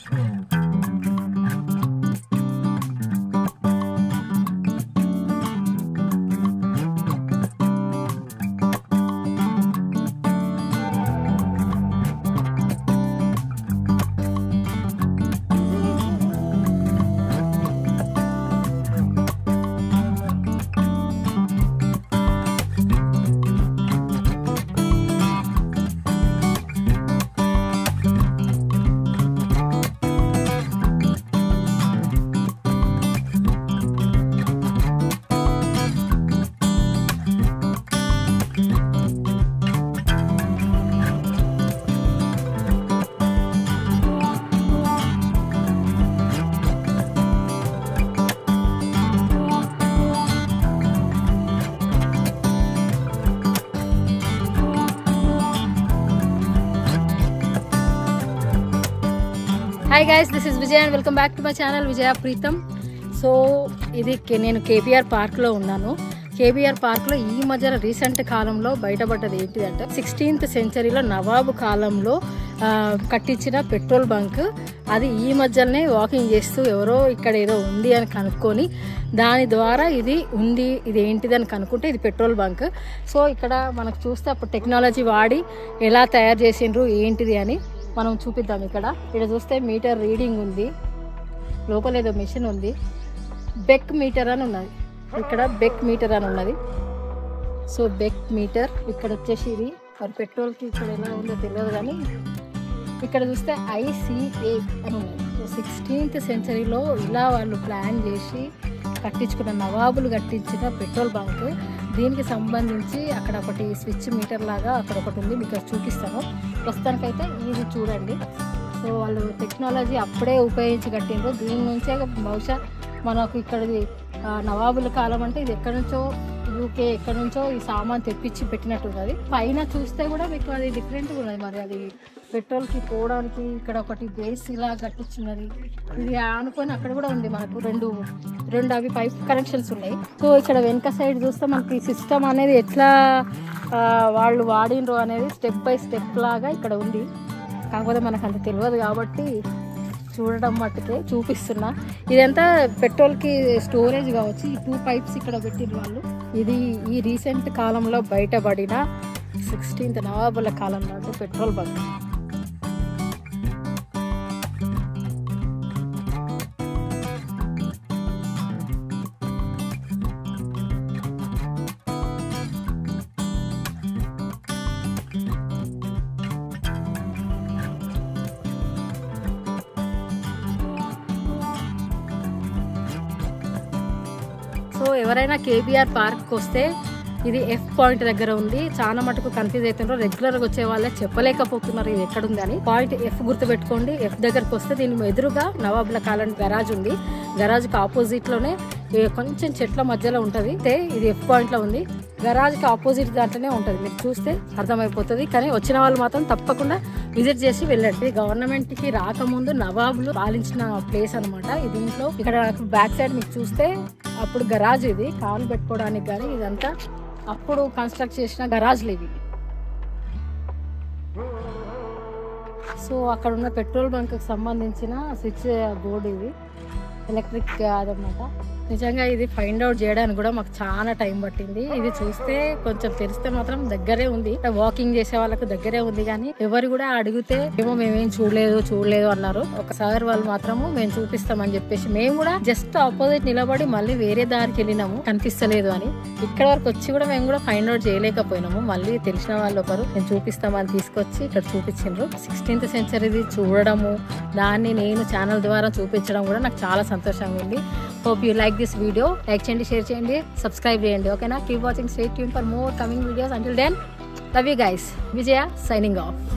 hi guys this is Vijay and welcome back to my channel Vijaya Preetham so ఇది కే- నేను KBR పార్క్లో ఉన్నాను కేబీఆర్ పార్క్లో ఈ మధ్యన రీసెంట్ కాలంలో బయటపడ్డది ఏంటిదంటే సిక్స్టీన్త్ సెంచరీలో నవాబు కాలంలో ఆ, కట్టించిన పెట్రోల్ బంక్ అది ఈ మధ్యలోనే వాకింగ్ చేస్తూ ఎవరో ఇక్కడ ఏదో ఉంది అని కనుక్కొని దాని ద్వారా ఇది ఉంది ఇది ఏంటిది అని కనుక్కుంటే ఇది పెట్రోల్ బంక్ సో ఇక్కడ మనకు చూస్తే అప్పుడు టెక్నాలజీ వాడి ఎలా తయారు చేసిండ్రు ఏంటిది అని మనం చూపిద్దాం ఇక్కడ ఇక్కడ చూస్తే మీటర్ రీడింగ్ ఉంది లోపల ఏదో మిషన్ ఉంది బెక్ మీటర్ అని ఉన్నది ఇక్కడ బెక్ మీటర్ అని ఉన్నది సో బెక్ మీటర్ ఇక్కడ వచ్చేసి ఇది మరి పెట్రోల్కి ఇక్కడ ఎలా ఉందో తెలియదు కానీ ఇక్కడ చూస్తే ఐసిఏ అని ఉన్నది సో సిక్స్టీన్త్ సెంచరీలో ఇలా వాళ్ళు ప్లాన్ చేసి కట్టించుకున్న నవాబులు కట్టించిన పెట్రోల్ బంక్ దీనికి సంబంధించి అక్కడ ఒకటి స్విచ్ మీటర్ లాగా అక్కడ ఒకటి ఉంది మీకు అది చూపిస్తాను ప్రస్తుతానికైతే ఇది చూడండి సో వాళ్ళు టెక్నాలజీ అప్పుడే ఉపయోగించి కట్టిండ్రు దీని నుంచే బహుశా మనకు ఇక్కడిది ఆ, నవాబుల కాలం అంటే ఇది ఎక్కడి నుంచో యూకే ఎక్కడి నుంచో ఈ సామాన్ తెప్పించి పెట్టినట్టు ఉన్నది పైన చూస్తే కూడా మీకు అది డిఫరెంట్గా ఉన్నది మరి అది పెట్రోల్కి పోవడానికి ఇక్కడ ఒకటి బేస్ ఇలా కట్టించున్నది ఇది ఆనుకొని అక్కడ కూడా ఉంది మనకు రెండు రెండు అవి పైప్ కనెక్షన్స్ ఉన్నాయి సో ఇక్కడ వెనక సైడ్ చూస్తే మనకి సిస్టమ్ అనేది ఎట్లా ఆ, వాళ్ళు వాడినరు అనేది స్టెప్ బై స్టెప్ లాగా ఇక్కడ ఉంది కాకపోతే మనకు అంత తెలియదు కాబట్టి చూడడం మట్టుకే చూపిస్తున్నా ఇదంతా పెట్రోల్కి స్టోరేజ్ కావచ్చు ఈ టూ పైప్స్ ఇక్కడ పెట్టిన వాళ్ళు ఇది ఈ రీసెంట్ కాలంలో బయటపడిన సిక్స్టీన్త్ నవాబుల కాలం నాటి పెట్రోల్ బంక్ సో ఎవరైనా కేబీఆర్ పార్క్ వస్తే ఇది ఎఫ్ పాయింట్ దగ్గర ఉంది చాలా మటుకు కన్ఫ్యూజ్ అవుతున్నారు రెగ్యులర్ గా వచ్చే వాళ్ళే చెప్పలేకపోతున్నారు ఇది ఎక్కడ ఉంది అని పాయింట్ ఎఫ్ గుర్తు పెట్టుకోండి ఎఫ్ దగ్గరకు వస్తే దీని ఎదురుగా నవాబుల కాలం గరాజ్ ఉంది గరాజ్ కి ఆపోజిట్ లోనే ఏ కొంచెం చెట్ల మధ్యలో ఉంటది అయితే ఇది ఎఫ్ పాయింట్ లో ఉంది గరాజ్ కి ఆపోజిట్ దాంట్లోనే ఉంటది మీరు చూస్తే అర్థమైపోతుంది కానీ వచ్చిన వాళ్ళు మాత్రం తప్పకుండా విజిట్ చేసి వెళ్ళండి గవర్నమెంట్ కి రాకముందు నవాబులు పాలించిన ప్లేస్ అన్నమాట ఈ దీంట్లో ఇక్కడ బ్యాక్ సైడ్ మీకు చూస్తే అప్పుడు గరాజ్ ఇది కాలు పెట్టుకోవడానికి కానీ ఇదంతా అప్పుడు కన్స్ట్రక్ట్ చేసిన గరాజ్లు ఇవి సో అక్కడ ఉన్న పెట్రోల్ బంక్ సంబంధించిన స్విచ్ బోర్డు ఇది ఎలక్ట్రిక్ అదనమాట నిజంగా ఇది ఫైండ్ అవుట్ చేయడానికి కూడా మాకు చాలా టైం పట్టింది ఇది చూస్తే కొంచెం తెలిస్తే మాత్రం దగ్గరే ఉంది వాకింగ్ చేసే వాళ్ళకు దగ్గరే ఉంది కానీ ఎవరు కూడా అడిగితే ఏమో మేమేం చూడలేదు చూడలేదు అన్నారు ఒకసారి వాళ్ళు మాత్రము మేము చూపిస్తామని చెప్పేసి మేము కూడా జస్ట్ ఆపోజిట్ నిలబడి మళ్ళీ వేరే దారికి వెళ్ళినాము కనిపిస్తలేదు అని ఇక్కడ వరకు వచ్చి కూడా మేము కూడా ఫైండ్ అవుట్ చేయలేకపోయినాము మళ్ళీ తెలిసిన వాళ్ళు ఒకరు నేను చూపిస్తామని తీసుకొచ్చి ఇక్కడ చూపించిండ్రు సిక్స్టీన్త్ సెంచరీది చూడడము దాన్ని నేను ఛానల్ ద్వారా చూపించడం కూడా నాకు చాలా సంతోషంగా ఉంది hope you like this video like చేయండి షేర్ చేయండి సబ్స్క్రైబ్ చేయండి ఓకేనా keep watching stay tune for more coming videos until then love you guys Vijaya signing of